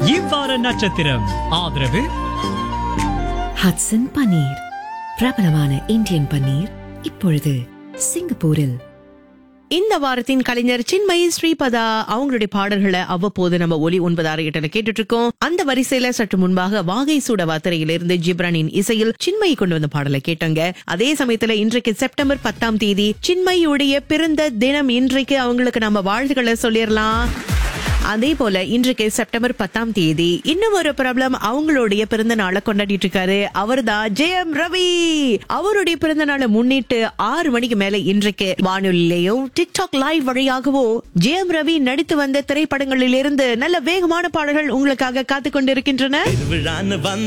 இவ்வார நட்சத்திரம் ஆதரவு ஹட்சன் பன்னீர் பிரபலமான இந்தியன் பன்னீர் இப்பொழுது சிங்கப்பூரில் இந்த வாரத்தின் கலைஞர் சின்மயி ஸ்ரீபதா அவங்களுடைய பாடல்களை அவ்வப்போது நம்ம ஒலி ஒன்பது ஆறு எட்டுல கேட்டுட்டு இருக்கோம் அந்த வரிசையில சற்று முன்பாக வாகை சூடவா திரையிலிருந்து ஜிப்ரானின் இசையில் சின்மயி கொண்டு வந்த பாடலை கேட்டோங்க அதே சமயத்துல இன்றைக்கு செப்டம்பர் பத்தாம் தேதி சின்மயியுடைய பிறந்த தினம் இன்றைக்கு அவங்களுக்கு நம்ம வாழ்த்துக்களை சொல்லிடலாம் அதே போல இன்றைக்கு செப்டம்பர் பத்தாம் தேதி இன்னும் ஒரு பிரபலம் அவங்களுடைய பிறந்த நாளை கொண்டாடிட்டு இருக்காரு அவர்தான் ஜெயம் ரவி அவருடைய பிறந்த நாளை முன்னிட்டு ஆறு மணிக்கு மேல இன்றைக்கு வானொலியிலேயும் டிக்டாக் லைவ் வழியாகவோ ஜெயம் ரவி நடித்து வந்த திரைப்படங்களிலிருந்து நல்ல வேகமான பாடல்கள் உங்களுக்காக காத்துக் கொண்டிருக்கின்றன விழான்னு வந்த